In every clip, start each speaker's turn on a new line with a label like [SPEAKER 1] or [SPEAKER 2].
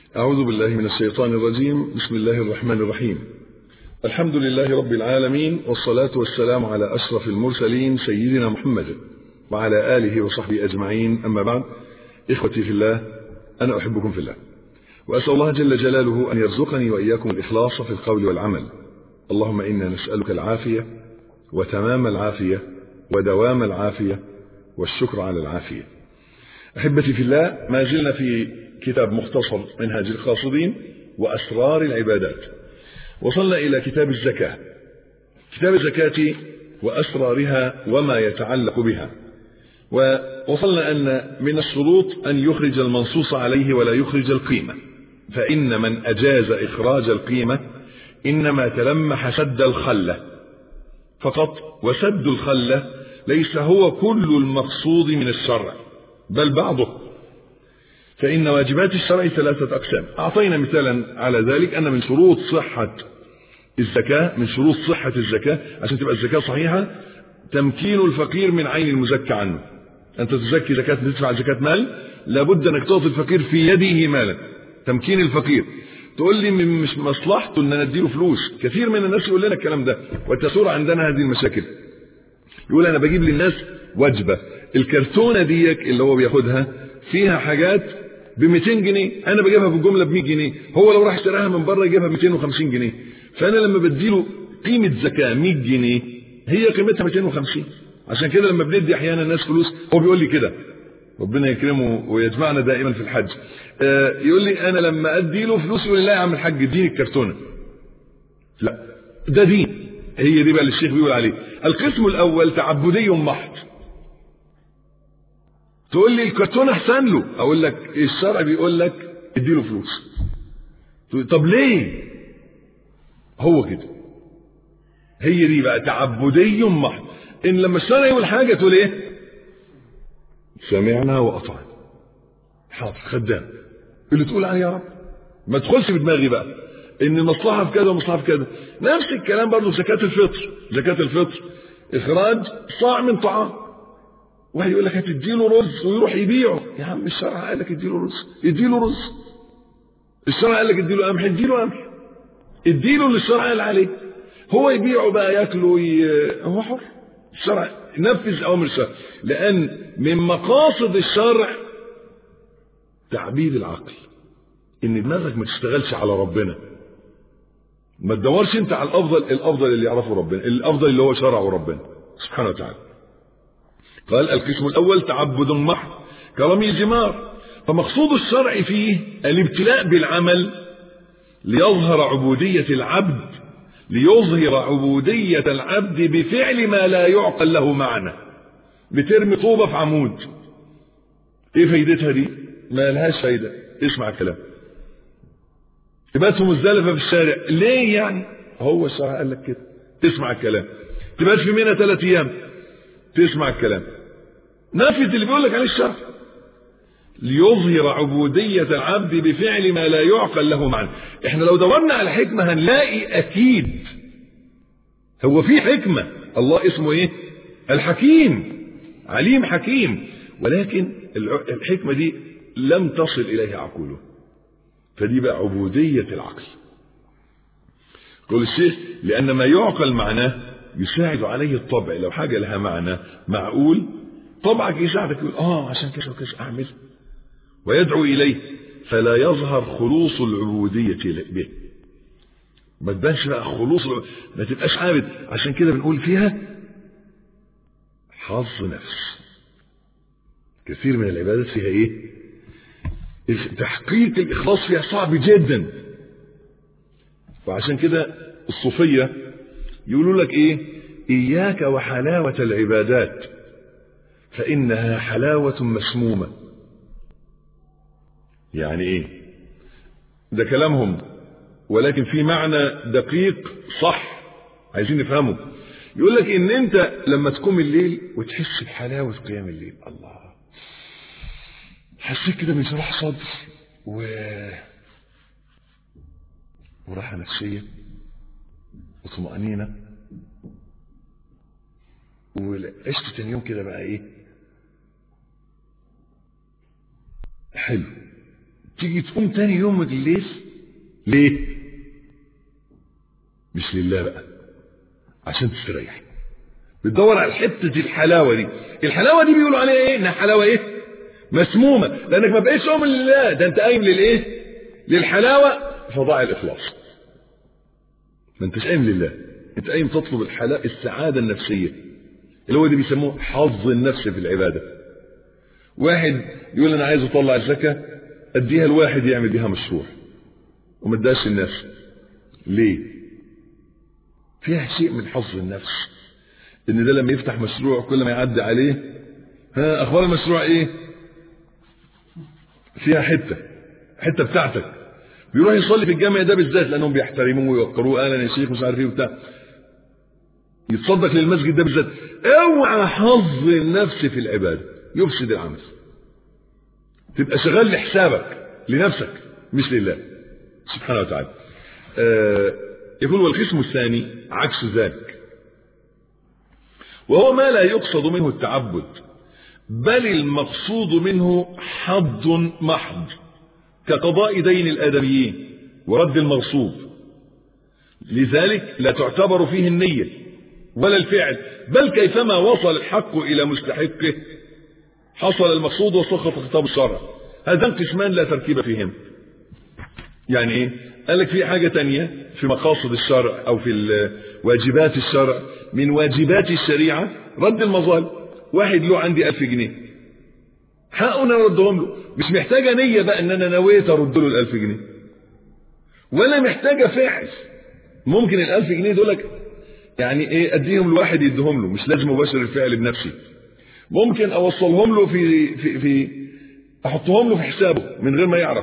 [SPEAKER 1] أعوذ بالله من الشيطان الرجيم بسم الله الرحمن الرحيم الحمد لله رب العالمين والصلاة والسلام على أشرف المرسلين سيدنا محمد وعلى آله وصحبه أجمعين أما بعد إخوتي في الله أنا أحبكم في الله وأسأل الله جل جلاله أن يرزقني وإياكم الإخلاص في القول والعمل اللهم إنا نسألك العافية وتمام العافية ودوام العافية والشكر على العافية أحبتي في الله ما زلنا في كتاب مختصر منهاج القاصدين وأسرار العبادات وصلنا إلى كتاب الزكاة كتاب الزكاة وأسرارها وما يتعلق بها ووصلنا أن من الشروط أن يخرج المنصوص عليه ولا يخرج القيمة فإن من أجاز إخراج القيمة إنما تلمح سد الخلة فقط وسد الخلة ليس هو كل المقصود من الشرع بل بعضه فإن واجبات الشرع ثلاثة أقسام أعطينا مثالا على ذلك أن من شروط صحة الزكاة من شروط صحة الزكاة عشان تبقى الزكاة صحيحة تمكين الفقير من عين المزكى عنه أنت تزكي زكاة تدفع زكاة مال لابد أنك تعطي الفقير في يده مالا تمكين الفقير تقول لي مش مصلحته ان انا اديله فلوس كثير من الناس يقول لنا الكلام ده وتثور عندنا هذه المشاكل يقول انا بجيب للناس وجبه الكرتونه ديك اللي هو بياخدها فيها حاجات ب 200 جنيه انا بجيبها بالجمله ب 100 جنيه هو لو راح اشتراها من بره يجيبها ب 250 جنيه فانا لما بديله قيمه زكاه 100 جنيه هي قيمتها 250 عشان كده لما بندي احيانا الناس فلوس هو بيقول لي كده ربنا يكرمه ويجمعنا دائما في الحج آه يقول لي انا لما ادي له فلوس يقول لي لا يا عم الحاج اديني الكرتونه لا ده دين هي دي بقى اللي الشيخ بيقول عليه القسم الاول تعبدي محض تقول لي الكرتونه احسن له اقول لك الشرع بيقول لك ادي له فلوس طب ليه هو كده هي دي بقى تعبدي محض ان لما الشرع يقول حاجه تقول ايه سمعنا واطعنا حاضر خدام اللي تقول عليه يا رب ما تدخلش في دماغي بقى ان المصلحه في كذا ومصلحه في كذا نفس الكلام برضه في زكاه الفطر زكاه الفطر اخراج صاع من طعام واحد يقول لك هتديله رز ويروح يبيعه يا عم الشرع قال لك اديله رز اديله رز الشرع قال لك اديله قمح اديله قمح اديله اللي الشرع قال عليه هو يبيعه بقى ياكله ي... هو حر الشرع نفذ اوامر الشرع لان من مقاصد الشرع تعبيد العقل ان دماغك ما تشتغلش على ربنا ما تدورش انت على الافضل الافضل اللي يعرفه ربنا الافضل اللي هو شرعه ربنا سبحانه وتعالى قال القسم الاول تعبد محض كرمي الجمار فمقصود الشرع فيه الابتلاء بالعمل ليظهر عبودية العبد ليظهر عبودية العبد بفعل ما لا يعقل له معنى بترمي طوبة في عمود ايه فايدتها دي ما لهاش فايدة اسمع الكلام تبات في مزدلفة في الشارع ليه يعني هو الشرع قال لك كده تسمع الكلام تبات في منى ثلاث ايام تسمع الكلام نفذ اللي بيقول لك عليه الشرع ليظهر عبودية العبد بفعل ما لا يعقل له معنى احنا لو دورنا على حكمة هنلاقي اكيد هو في حكمة الله اسمه ايه الحكيم عليم حكيم ولكن الحكمة دي لم تصل اليه عقوله فدي بقى عبودية العقل قول الشيخ لأن ما يعقل معناه يساعد عليه الطبع لو حاجة لها معنى معقول طبعك يساعدك يقول اه عشان كذا وكذا اعمل ويدعو اليه فلا يظهر خلوص العبودية به ما تبانش بقى خلوص ما تبقاش عابد عشان كده بنقول فيها حظ نفس كثير من العبادات فيها ايه تحقيق الاخلاص فيها صعب جدا وعشان كده الصوفيه يقولوا لك ايه اياك وحلاوه العبادات فانها حلاوه مسمومه يعني ايه ده كلامهم ولكن في معنى دقيق صح عايزين نفهمه يقول لك ان انت لما تقوم الليل وتحس بحلاوه قيام الليل الله حسيت كده بانشراح صدر و وراحه نفسيه وطمأنينة وعشت تاني يوم كده بقى ايه حلو تيجي تقوم تاني يوم الليل ليه مش لله بقى عشان تستريح بتدور على حته الحلاوه دي الحلاوه دي بيقولوا عليها ايه انها حلاوه ايه مسمومه لانك ما بقيتش قوم لله ده انت قايم للايه للحلاوه فضاع الاخلاص ما انتش قايم لله انت قايم تطلب الحلاوه السعاده النفسيه اللي هو اللي بيسموه حظ النفس في العباده واحد يقول انا عايز اطلع الزكاه اديها لواحد يعمل بيها مشروع وما اداش الناس ليه فيها شيء من حظ النفس ان ده لما يفتح مشروع كل ما يعدي عليه ها اخبار المشروع ايه فيها حته حته بتاعتك بيروح يصلي في الجامع ده بالذات لانهم بيحترموه ويوقروه اهلا يا شيخ مش عارف ايه وبتاع يتصدق للمسجد ده بالذات اوعى حظ النفس في العباده يفسد العمل تبقى شغال لحسابك لنفسك مش لله سبحانه وتعالى آه يقول والقسم الثاني عكس ذلك وهو ما لا يقصد منه التعبد بل المقصود منه حظ محض كقضاء دين الآدميين ورد المغصوب لذلك لا تعتبر فيه النية ولا الفعل بل كيفما وصل الحق إلى مستحقه حصل المقصود وسقط خطاب الشرع هذان قسمان لا تركيب فيهم يعني ايه قال لك في حاجة تانية في مقاصد الشرع او في واجبات الشرع من واجبات الشريعة رد المظالم واحد له عندي ألف جنيه حقه انا اردهم له مش محتاجة نية بقى ان انا نويت ارد له الألف جنيه ولا محتاجة فعل ممكن الألف جنيه دولك يعني ايه اديهم لواحد يديهم له مش لازم مباشر الفعل بنفسي ممكن اوصلهم له في في في احطهم له في حسابه من غير ما يعرف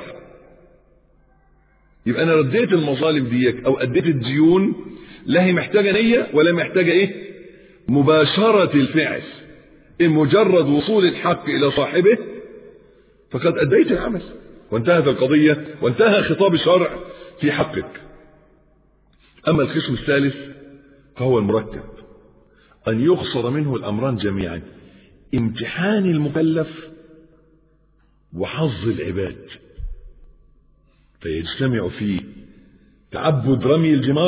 [SPEAKER 1] يبقى انا رديت المظالم ديك او اديت الديون لا هي محتاجه نيه ولا محتاجه ايه مباشره الفعل ان مجرد وصول الحق الى صاحبه فقد اديت العمل وانتهت القضيه وانتهى خطاب الشرع في حقك اما القسم الثالث فهو المركب ان يقصد منه الامران جميعا امتحان المكلف وحظ العباد فيجتمع فيه تعبد رمي الجمار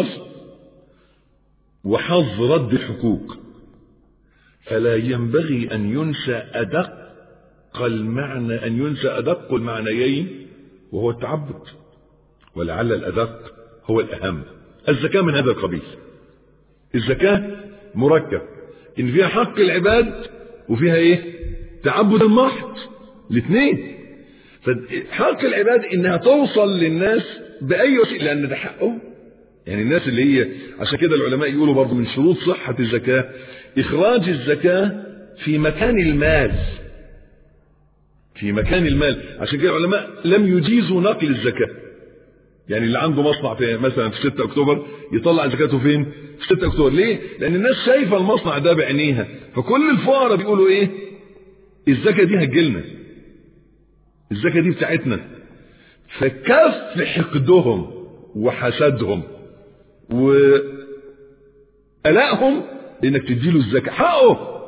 [SPEAKER 1] وحظ رد الحقوق فلا ينبغي أن ينسى أدق المعنى أن ينسى أدق المعنيين وهو التعبد ولعل الأدق هو الأهم الزكاة من هذا القبيل الزكاة مركب إن فيها حق العباد وفيها إيه تعبد المحض الاثنين فحق العباد انها توصل للناس باي وسيله لان ده حقهم يعني الناس اللي هي عشان كده العلماء يقولوا برضه من شروط صحه الزكاه اخراج الزكاه في مكان المال في مكان المال عشان كده العلماء لم يجيزوا نقل الزكاه يعني اللي عنده مصنع في مثلا في 6 اكتوبر يطلع زكاته فين؟ في 6 اكتوبر ليه؟ لان الناس شايفه المصنع ده بعينيها فكل الفقراء بيقولوا ايه؟ الزكاه دي هتجيلنا الزكاة دي بتاعتنا فكف حقدهم وحسدهم وقلقهم انك تديله الزكاة حقه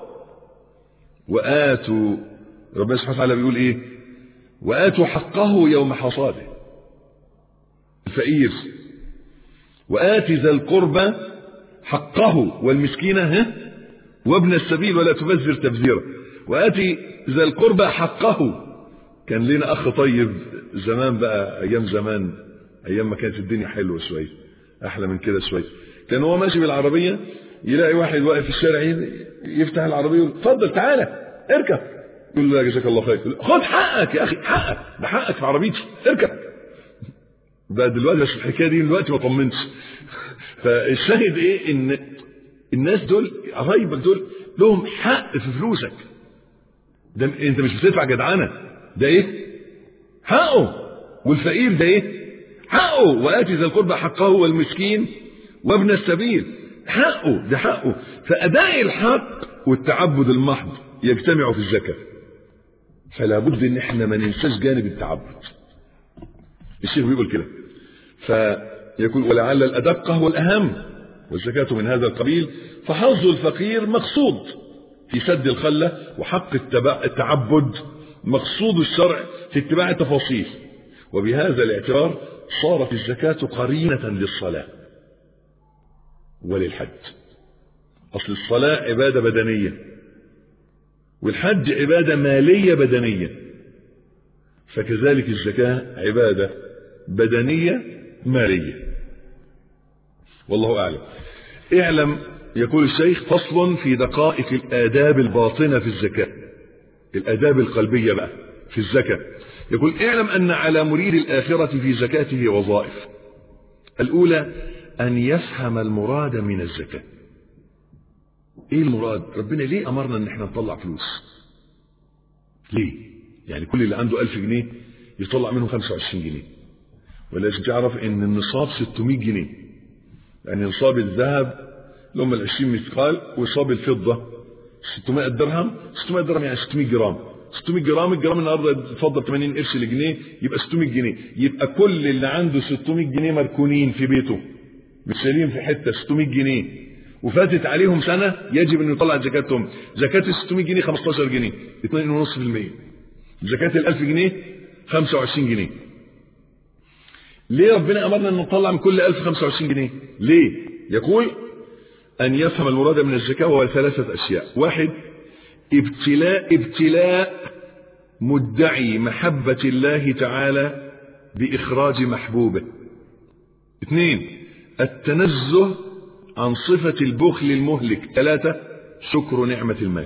[SPEAKER 1] وآتوا ربنا سبحانه وتعالى بيقول ايه وآتوا حقه يوم حصاده الفقير وآت ذا القربى حقه والمسكينة ها وابن السبيل ولا تبذر تبذيرا وآتي ذا القربى حقه كان لنا اخ طيب زمان بقى ايام زمان ايام ما كانت الدنيا حلوه شويه احلى من كده شويه كان هو ماشي بالعربيه يلاقي واحد واقف في الشارع يفتح العربيه يقول اتفضل تعالى اركب يقول له لا جزاك الله خير خد حقك يا اخي حقك ده حقك في عربيتي اركب بقى دلوقتي بس الحكايه دي دلوقتي ما طمنش فالشاهد ايه ان الناس دول قرايبك دول لهم حق في فلوسك ده انت مش بتدفع جدعنه ده ايه حقه والفقير ده ايه حقه واتي ذا القربى حقه والمسكين وابن السبيل حقه ده حقه فاداء الحق والتعبد المحض يجتمع في الزكاه فلا بد ان احنا ما ننساش جانب التعبد الشيخ بيقول كده فيقول ولعل الادق هو الاهم والزكاه من هذا القبيل فحظ الفقير مقصود في سد الخله وحق التعبد مقصود الشرع في اتباع التفاصيل وبهذا الاعتبار صارت الزكاة قرينة للصلاة وللحج أصل الصلاة عبادة بدنية والحج عبادة مالية بدنية فكذلك الزكاة عبادة بدنية مالية والله أعلم اعلم يقول الشيخ فصل في دقائق الآداب الباطنة في الزكاة الآداب القلبية بقى في الزكاة يقول اعلم أن على مريد الآخرة في زكاته وظائف الأولى أن يفهم المراد من الزكاة ايه المراد ربنا ليه امرنا ان احنا نطلع فلوس ليه يعني كل اللي عنده ألف جنيه يطلع منهم 25 جنيه ولازم تعرف ان النصاب 600 جنيه يعني نصاب الذهب اللي هم ال 20 مثقال ونصاب الفضة 600 درهم 600 درهم يعني 600 جرام 600 جرام الجرام النهارده اتفضل 80 قرش لجنيه يبقى 600 جنيه يبقى كل اللي عنده 600 جنيه مركونين في بيته متشالين في حته 600 جنيه وفاتت عليهم سنة يجب أن يطلع زكاتهم زكاة ال 600 جنيه 15 جنيه 2.5% زكاة ال 1000 جنيه 25 جنيه ليه ربنا أمرنا أن نطلع من كل 1000 25 جنيه ليه يقول أن يفهم المراد من الزكاة وهو ثلاثة أشياء واحد ابتلاء ابتلاء مدعي محبة الله تعالى بإخراج محبوبه اثنين التنزه عن صفة البخل المهلك ثلاثة شكر نعمة المال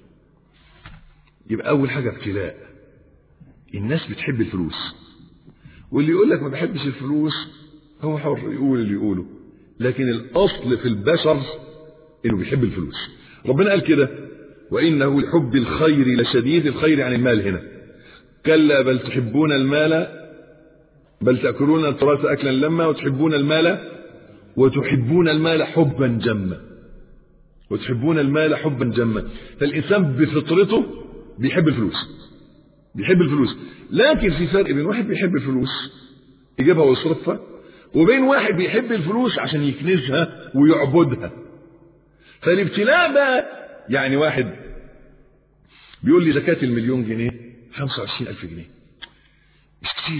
[SPEAKER 1] يبقى أول حاجة ابتلاء الناس بتحب الفلوس واللي يقول لك ما بحبش الفلوس هو حر يقول اللي يقوله لكن الأصل في البشر إنه بيحب الفلوس ربنا قال كده وإنه لحب الخير لشديد الخير عن المال هنا كلا بل تحبون المال بل تأكلون التراث أكلا لما وتحبون المال وتحبون المال حبا جما وتحبون المال حبا جما فالإنسان بفطرته بيحب الفلوس بيحب الفلوس لكن في فرق بين واحد بيحب الفلوس يجيبها ويصرفها وبين واحد بيحب الفلوس عشان يكنزها ويعبدها فالابتلاء بقى يعني واحد بيقول لي زكاة المليون جنيه 25 ألف جنيه مش كتير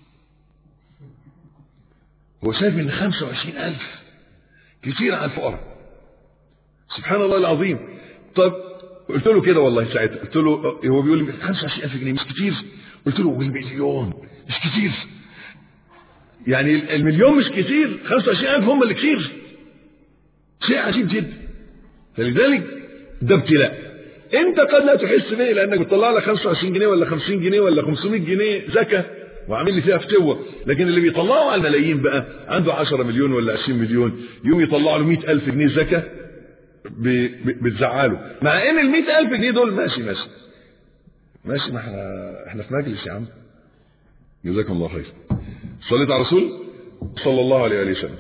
[SPEAKER 1] هو شايف ان 25 ألف كتير على الفقراء سبحان الله العظيم طب قلت له كده والله ساعتها قلت له هو بيقول لي 25 ألف جنيه مش كتير قلت له والمليون مش كتير يعني المليون مش كتير 25 ألف هم اللي كتير شيء عجيب جدا فلذلك ده ابتلاء انت قد لا تحس به لانك بتطلع لك 25 جنيه ولا 50 جنيه ولا 500 جنيه زكاه وعامل لي فيها فتوه لكن اللي بيطلعوا على الملايين بقى عنده 10 مليون ولا 20 مليون يوم يطلع له 100000 جنيه زكاه بتزعله مع ان ال 100000 جنيه دول ماشي ماشي ماشي ما احنا احنا في مجلس يا عم جزاكم الله خير صليت على الرسول صلى الله عليه وآله وسلم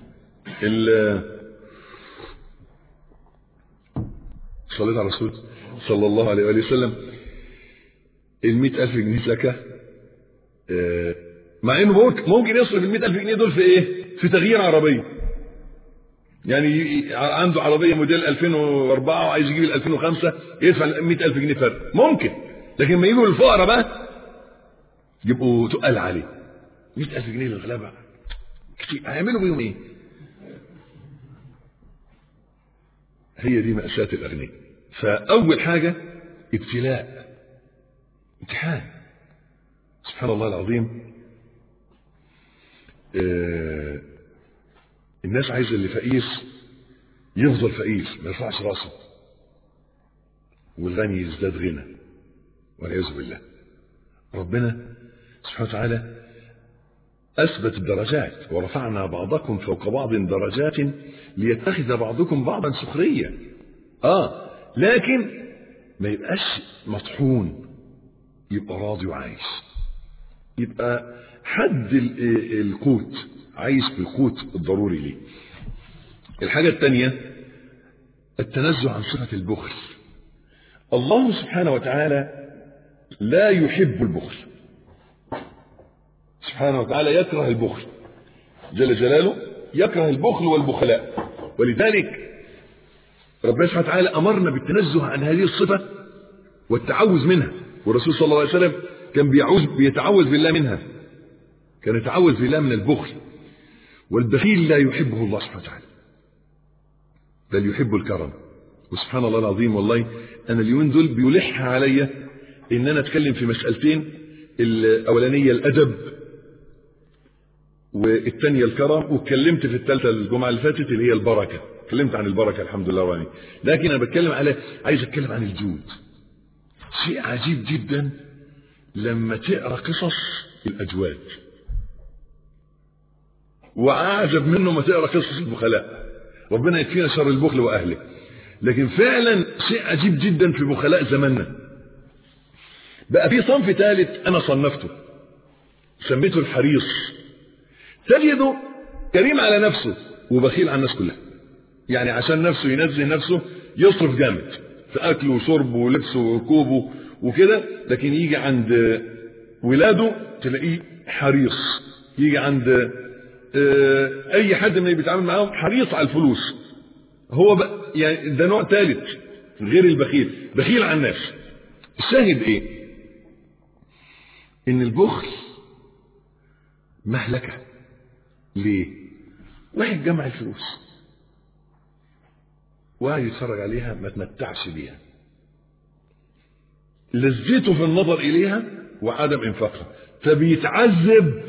[SPEAKER 1] صليت على الرسول صلى الله عليه وآله وسلم ال ألف جنيه زكاة مع انه ممكن يصرف ال ألف جنيه دول في ايه في تغيير عربية يعني عنده عربية موديل 2004 وعايز يجيب ال 2005 يدفع 100000 جنيه فرق ممكن لكن لما يجوا للفقراء بقى يبقوا تقل عليه 100000 جنيه للغلابة كتير هيعملوا بيهم ايه هي دي مأساة الأغنياء فأول حاجة ابتلاء امتحان سبحان الله العظيم آه الناس عايزة اللي فقير يفضل فقير ما يرفعش راسه والغني يزداد غنى والعياذ بالله ربنا سبحانه وتعالى أثبت الدرجات ورفعنا بعضكم فوق بعض درجات ليتخذ بعضكم بعضا سخريا آه لكن ما يبقاش مطحون يبقى راضي وعايش يبقى حد القوت عايش بالقوت الضروري ليه الحاجة الثانية التنزه عن صفة البخل الله سبحانه وتعالى لا يحب البخل سبحانه وتعالى يكره البخل جل جلاله يكره البخل والبخلاء ولذلك ربنا سبحانه وتعالى أمرنا بالتنزه عن هذه الصفة والتعوذ منها والرسول صلى الله عليه وسلم كان بيعوذ بيتعوذ بالله منها كان يتعوذ بالله من البخل والبخيل لا يحبه الله سبحانه وتعالى بل يحب الكرم وسبحان الله العظيم والله انا اليومين دول بيلح عليا ان انا اتكلم في مسألتين الاولانية الادب والثانية الكرم واتكلمت في الثالثة الجمعة اللي فاتت اللي هي البركة اتكلمت عن البركة الحمد لله راني لكن انا بتكلم على عايز اتكلم عن الجود شيء عجيب جدا لما تقرا قصص الاجواد واعجب منه ما تقرا قصص البخلاء ربنا يكفينا شر البخل واهله لكن فعلا شيء عجيب جدا في بخلاء زماننا بقى في صنف ثالث انا صنفته سميته الحريص تجده كريم على نفسه وبخيل على الناس كلها يعني عشان نفسه ينزه نفسه يصرف جامد في اكله وشربه ولبسه وركوبه وكده لكن يجي عند ولاده تلاقيه حريص يجي عند اي حد من اللي بيتعامل معاهم حريص على الفلوس هو بقى يعني ده نوع ثالث غير البخيل بخيل على الناس الشاهد ايه ان البخل مهلكة ليه واحد جمع الفلوس وقاعد يتفرج عليها ما تمتعش بيها لذته في النظر اليها وعدم انفاقها فبيتعذب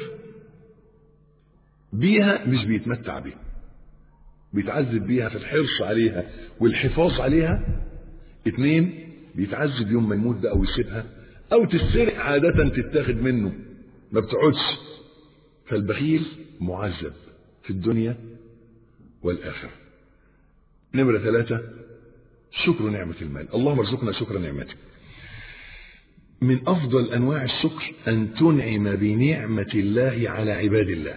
[SPEAKER 1] بيها مش بيتمتع بيها بيتعذب بيها في الحرص عليها والحفاظ عليها اتنين بيتعذب يوم ما يموت بقى ويسيبها او تتسرق عادة تتاخد منه ما بتقعدش فالبخيل معذب في الدنيا والآخرة نمرة ثلاثة شكر نعمة المال اللهم ارزقنا شكر نعمتك من أفضل أنواع الشكر أن تنعم بنعمة الله على عباد الله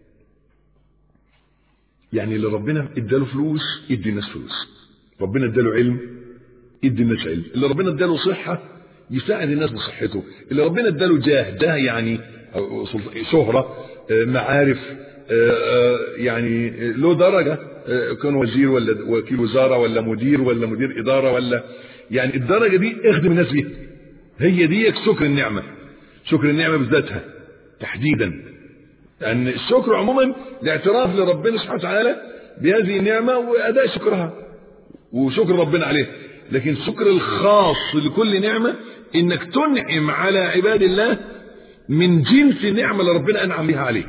[SPEAKER 1] يعني اللي ربنا اداله فلوس يدي الناس فلوس ربنا اداله علم يدي الناس علم اللي ربنا اداله صحة يساعد الناس بصحته اللي ربنا اداله جاه ده يعني شهرة معارف يعني له درجة كان وزير ولا وكيل وزارة ولا مدير ولا مدير إدارة ولا يعني الدرجة دي اخدم الناس بيها هي دي شكر النعمة شكر النعمة بذاتها تحديدا لأن الشكر عموما الاعتراف لربنا سبحانه وتعالى بهذه النعمة وأداء شكرها وشكر ربنا عليها لكن الشكر الخاص لكل نعمة انك تنعم على عباد الله من جنس النعمة اللي ربنا انعم بها عليك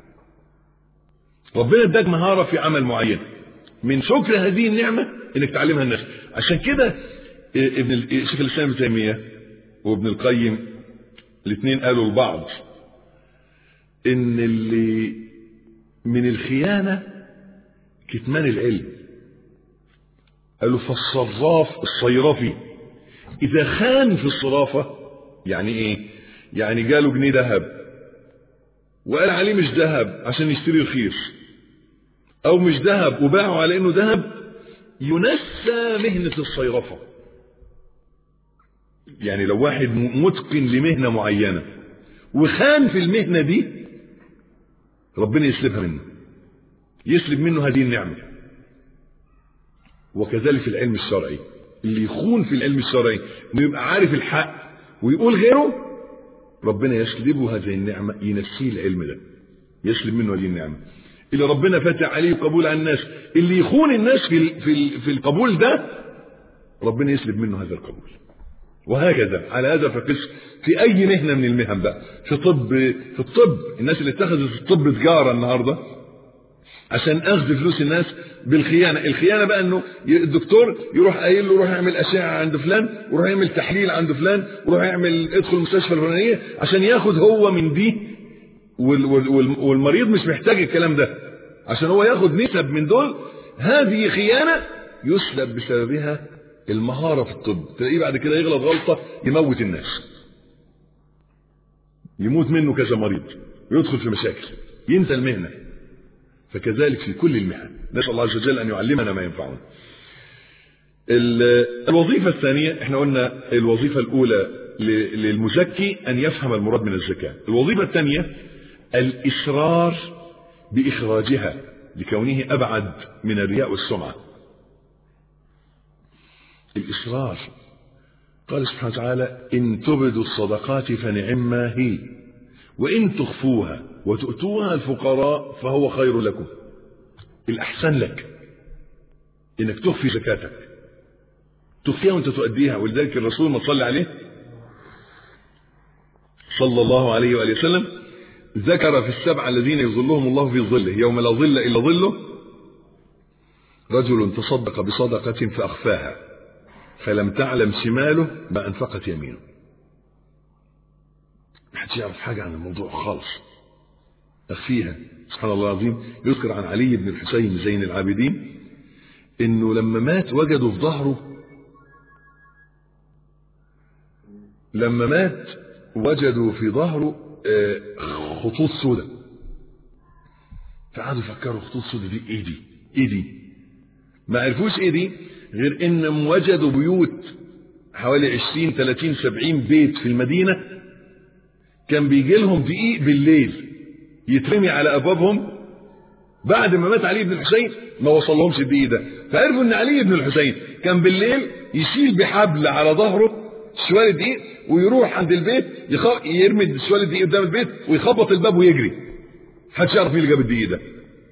[SPEAKER 1] ربنا اداك مهارة في عمل معين من شكر هذه النعمة انك تعلمها الناس عشان كده ابن شيخ الاسلام ابن تيمية وابن القيم الاثنين قالوا لبعض ان اللي من الخيانة كتمان العلم قالوا فالصراف الصيرفي اذا خان في الصرافة يعني ايه يعني جاله جنيه ذهب وقال عليه مش ذهب عشان يشتري رخيص او مش ذهب وباعه على انه ذهب ينسى مهنة الصيرفة يعني لو واحد متقن لمهنة معينة وخان في المهنة دي ربنا يسلبها منه يسلب منه هذه النعمة وكذلك في العلم الشرعي اللي يخون في العلم الشرعي انه يبقى عارف الحق ويقول غيره ربنا يسلبه هذه النعمة ينسيه العلم ده يسلب منه هذه النعمة اللي ربنا فاتح عليه قبول على الناس اللي يخون الناس في في في القبول ده ربنا يسلب منه هذا القبول وهكذا على هذا فقس في اي مهنه من المهن بقى في طب في الطب الناس اللي اتخذت الطب تجاره النهارده عشان اخذ فلوس الناس بالخيانه الخيانه بقى انه الدكتور يروح قايل له روح اعمل اشعه عند فلان وروح يعمل تحليل عند فلان وروح يعمل ادخل المستشفى الفلانيه عشان ياخد هو من دي والمريض مش محتاج الكلام ده عشان هو ياخد نسب من دول هذه خيانه يسلب بسببها المهاره في الطب تلاقيه بعد كده يغلط غلطه يموت الناس يموت منه كذا مريض ويدخل في مشاكل ينسى المهنه فكذلك في كل المهن نسأل الله عز وجل أن يعلمنا ما ينفعنا الوظيفة الثانية احنا قلنا الوظيفة الأولى للمزكي أن يفهم المراد من الزكاة الوظيفة الثانية الإصرار بإخراجها لكونه أبعد من الرياء والسمعة الإصرار قال سبحانه وتعالى إن تبدوا الصدقات فنعما هي وإن تخفوها وتؤتوها الفقراء فهو خير لكم الأحسن لك إنك تخفي زكاتك تخفيها وأنت تؤديها ولذلك الرسول ما صلى عليه صلى الله عليه وآله وسلم ذكر في السبع الذين يظلهم الله في ظله يوم لا ظل إلا ظله رجل تصدق بصدقة فأخفاها فلم تعلم شماله ما أنفقت يمينه ما حدش يعرف حاجة عن الموضوع خالص أخفيها سبحان الله العظيم يذكر عن علي بن الحسين زين العابدين إنه لما مات وجدوا في ظهره لما مات وجدوا في ظهره خطوط سوداء فقعدوا يفكروا خطوط سوداء دي ايه دي ايه دي ما عرفوش ايه دي غير انهم وجدوا بيوت حوالي 20 30 70 بيت في المدينه كان بيجي لهم دقيق بالليل يترمي على ابوابهم بعد ما مات علي بن الحسين ما وصلهمش الدقيق ده فعرفوا ان علي بن الحسين كان بالليل يشيل بحبل على ظهره شوال الدقيق ويروح عند البيت يخ... يرمي شوال الدقيق قدام البيت ويخبط الباب ويجري محدش يعرف مين اللي جاب الدقيق ده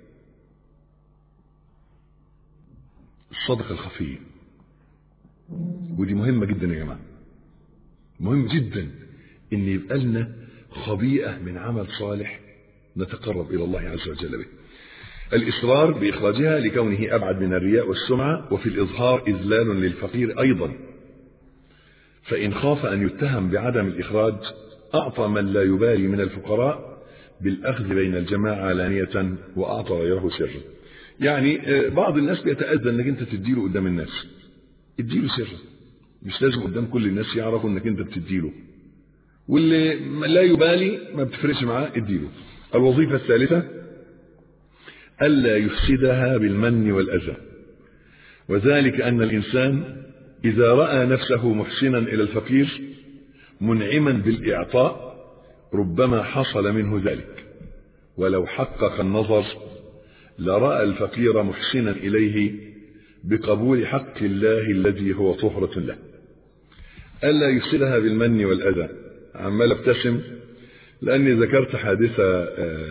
[SPEAKER 1] الصدقه الخفيه ودي مهمه جدا يا جماعه مهم جدا ان يبقى لنا خبيئه من عمل صالح نتقرب الى الله عز وجل به الاصرار باخراجها لكونه ابعد من الرياء والسمعه وفي الاظهار اذلال للفقير ايضا فإن خاف أن يتهم بعدم الإخراج أعطى من لا يبالي من الفقراء بالأخذ بين الجماعة علانية وأعطى غيره سرا يعني بعض الناس بيتأذى أنك أنت تديله قدام الناس اديله سرا مش لازم قدام كل الناس يعرفوا أنك أنت بتديله واللي لا يبالي ما بتفرقش معاه اديله الوظيفة الثالثة ألا يفسدها بالمن والأذى وذلك أن الإنسان إذا رأى نفسه محسنا إلى الفقير منعما بالإعطاء ربما حصل منه ذلك ولو حقق النظر لرأى الفقير محسنا إليه بقبول حق الله الذي هو طهرة له ألا يفسدها بالمن والأذى عمال ابتسم لأني ذكرت حادثة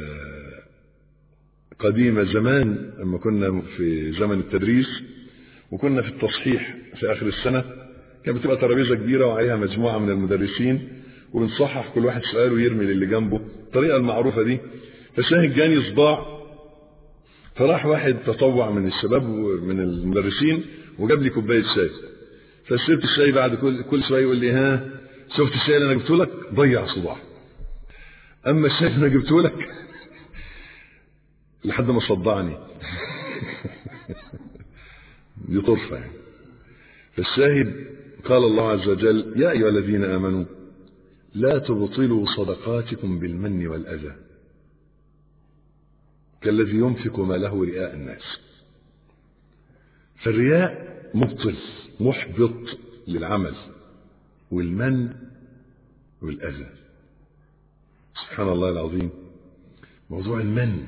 [SPEAKER 1] قديمة زمان لما كنا في زمن التدريس وكنا في التصحيح في اخر السنه كانت بتبقى ترابيزه كبيره وعليها مجموعه من المدرسين وبنصحح كل واحد سؤال ويرمي للي جنبه الطريقه المعروفه دي فشاهد جاني صداع فراح واحد تطوع من الشباب من المدرسين وجاب لي كوبايه شاي فشربت الشاي بعد كل كل شويه يقول لي ها شفت الشاي اللي انا جبته لك ضيع صداع اما الشاي اللي انا جبته لك لحد ما صدعني دي طرفة يعني فالشاهد قال الله عز وجل يا أيها الذين آمنوا لا تبطلوا صدقاتكم بالمن والأذى كالذي ينفق ماله رئاء الناس فالرياء مبطل محبط للعمل والمن والأذى سبحان الله العظيم موضوع المن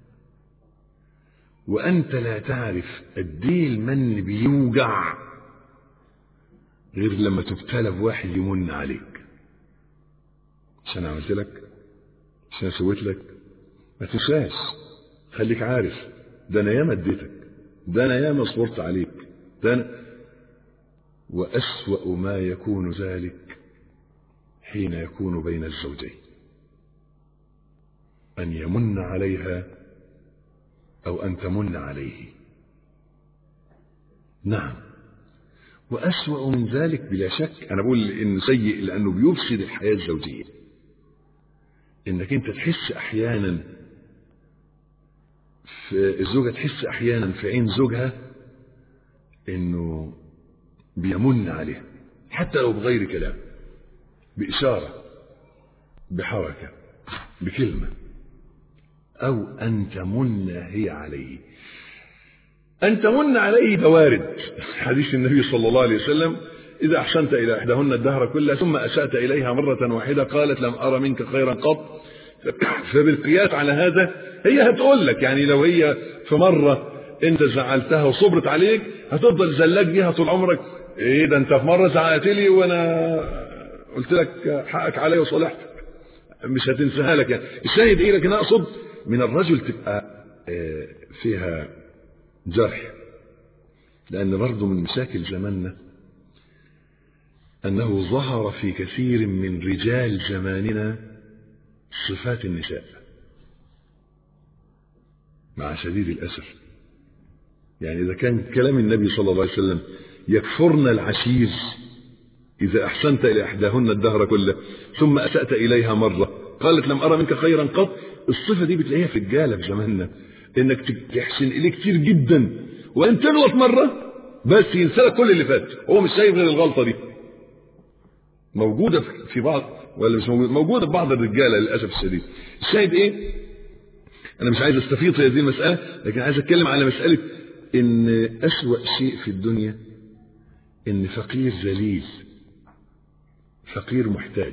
[SPEAKER 1] وأنت لا تعرف قد ايه المن بيوجع غير لما تبتلى بواحد يمن عليك عشان عملت لك عشان سويت لك ما تنساش خليك عارف ده انا ياما اديتك ده انا ياما صبرت عليك ده أنا وأسوأ ما يكون ذلك حين يكون بين الزوجين أن يمن عليها أو أن تمن عليه نعم وأسوأ من ذلك بلا شك أنا بقول إنه سيء لأنه بيفسد الحياة الزوجية إنك أنت تحس أحيانا في الزوجة تحس أحيانا في عين زوجها إنه بيمن عليها حتى لو بغير كلام بإشارة بحركة بكلمة أو أن تمن هي عليه أن تمن عليه ده وارد حديث النبي صلى الله عليه وسلم إذا أحسنت إلى إحداهن الدهر كله ثم أسأت إليها مرة واحدة قالت لم أرى منك خيرا قط فبالقياس على هذا هي هتقول لك يعني لو هي في مرة أنت زعلتها وصبرت عليك هتفضل زلاك بيها طول عمرك إيه ده أنت في مرة زعلت لي وأنا قلت لك حقك علي وصالحتك مش هتنساها لك يعني الشاهد ايه لكن اقصد من الرجل تبقى آه، فيها جرح لان برضه من مشاكل زماننا انه ظهر في كثير من رجال زماننا صفات النساء مع شديد الاسف يعني اذا كان كلام النبي صلى الله عليه وسلم يكفرن العشير إذا أحسنت إلى إحداهن الدهر كله ثم أسأت إليها مرة قالت لم أرى منك خيرا قط الصفة دي بتلاقيها في الرجالة في زماننا إنك تحسن إليه كتير جدا وأن تغلط مرة بس ينسى لك كل اللي فات هو مش شايف غير الغلطة دي موجودة في بعض ولا مش موجودة موجودة في بعض الرجالة للأسف الشديد الشاهد إيه أنا مش عايز أستفيض في هذه المسألة لكن عايز أتكلم على مسألة إن أسوأ شيء في الدنيا إن فقير ذليل فقير محتاج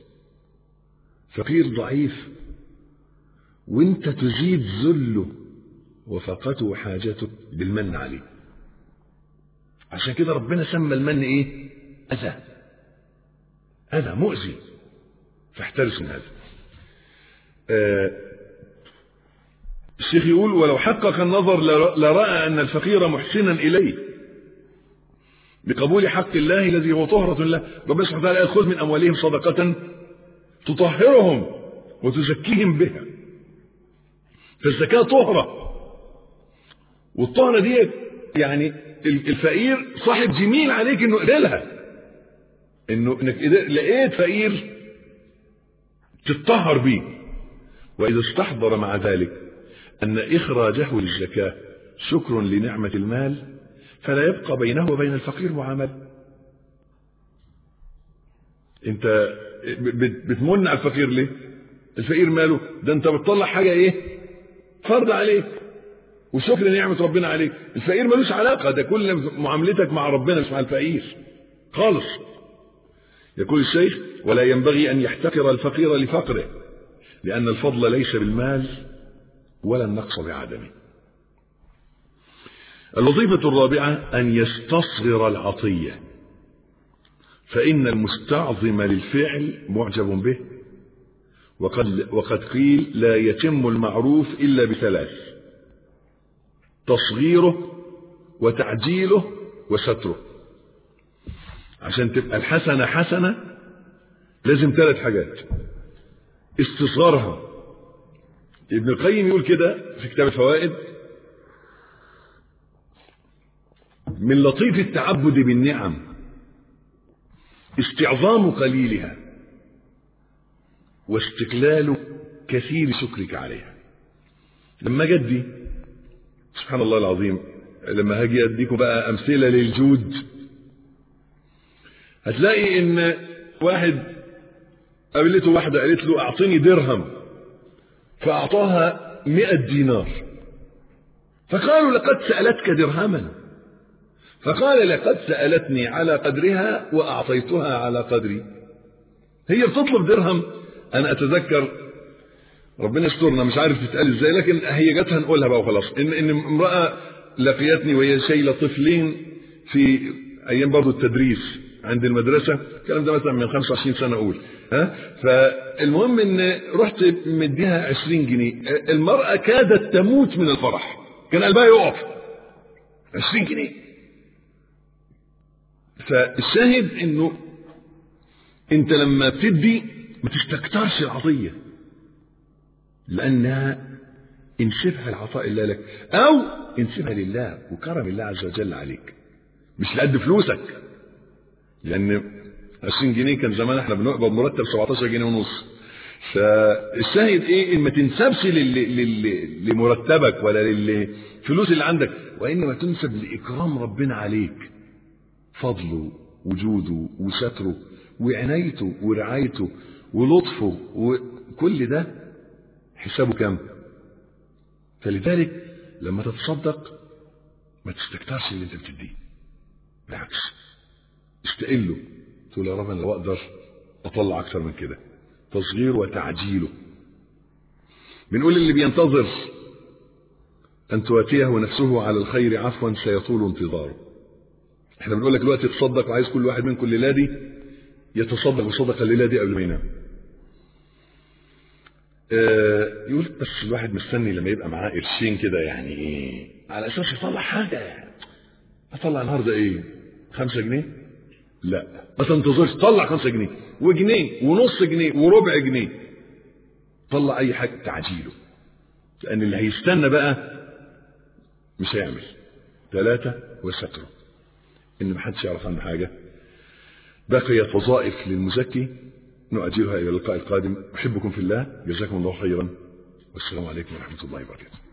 [SPEAKER 1] فقير ضعيف وانت تزيد ذله وفقته وحاجته بالمن عليه عشان كده ربنا سمى المن ايه اذى اذى مؤذي فاحترس من هذا آه الشيخ يقول ولو حقق النظر لرأى أن الفقير محسنا إليه بقبول حق الله الذي هو طهرة له ربنا سبحانه وتعالى خذ من أموالهم صدقة تطهرهم وتزكيهم بها فالزكاة طهرة والطهرة دي يعني الفقير صاحب جميل عليك انه قبلها انه انك لقيت فقير تتطهر بيه واذا استحضر مع ذلك ان اخراجه للزكاة شكر لنعمة المال فلا يبقى بينه وبين الفقير معاملة انت بتمن على الفقير ليه الفقير ماله ده انت بتطلع حاجة ايه فرض عليك وشكر نعمة ربنا عليك الفقير ملوش علاقة ده كل معاملتك مع ربنا مش مع الفقير خالص يقول الشيخ ولا ينبغي أن يحتقر الفقير لفقره لأن الفضل ليس بالمال ولا النقص بعدمه الوظيفة الرابعة أن يستصغر العطية فإن المستعظم للفعل معجب به وقد, وقد قيل لا يتم المعروف إلا بثلاث تصغيره وتعجيله وستره عشان تبقى الحسنة حسنة لازم ثلاث حاجات استصغارها ابن القيم يقول كده في كتاب الفوائد من لطيف التعبد بالنعم استعظام قليلها واستقلال كثير شكرك عليها لما جدي سبحان الله العظيم لما هاجي اديكم بقى امثله للجود هتلاقي ان واحد قابلته واحده قالت له اعطني درهم فاعطاها مئة دينار فقالوا لقد سالتك درهما فقال لقد سالتني على قدرها واعطيتها على قدري هي بتطلب درهم انا اتذكر ربنا يسترنا مش عارف تتقال ازاي لكن هي جاتها نقولها بقى وخلاص ان ان امراه لقيتني وهي شايله طفلين في ايام برضه التدريس عند المدرسه الكلام ده مثلا من 25 سنه اقول ها فالمهم ان رحت مديها 20 جنيه المراه كادت تموت من الفرح كان قلبها يقف 20 جنيه فالشاهد انه انت لما بتدي ما تستكترش العطيه لأنها انسبها العطاء الله لك أو انسبها لله وكرم الله عز وجل عليك مش لقد فلوسك لأن 20 جنيه كان زمان احنا بنقبض مرتب 17 جنيه ونص فالشاهد ايه ان ما تنسبش لل... لل... لمرتبك ولا للفلوس اللي عندك وانما تنسب لاكرام ربنا عليك فضله وجوده وستره وعنايته ورعايته ولطفه وكل ده حسابه كم فلذلك لما تتصدق ما تستكترش اللي انت بتديه بالعكس استقله تقول يا رب انا لو اقدر اطلع اكثر من كده تصغير وتعجيله بنقول اللي بينتظر ان تواتيه نفسه على الخير عفوا سيطول انتظاره احنا بنقول لك دلوقتي تصدق وعايز كل واحد منكم الليله دي يتصدق بصدقه الليله دي قبل ما ينام آه يقول بس الواحد مستني لما يبقى معاه قرشين كده يعني ايه على اساس يطلع حاجه يعني اطلع النهارده ايه خمسة جنيه لا ما تنتظرش طلع خمسة جنيه وجنيه ونص جنيه وربع جنيه طلع اي حاجه تعجيله لان اللي هيستنى بقى مش هيعمل ثلاثة وستره ان محدش يعرف عنه حاجة بقيت وظائف للمزكي نؤجلها الى اللقاء القادم احبكم في الله جزاكم الله خيرا والسلام عليكم ورحمة الله وبركاته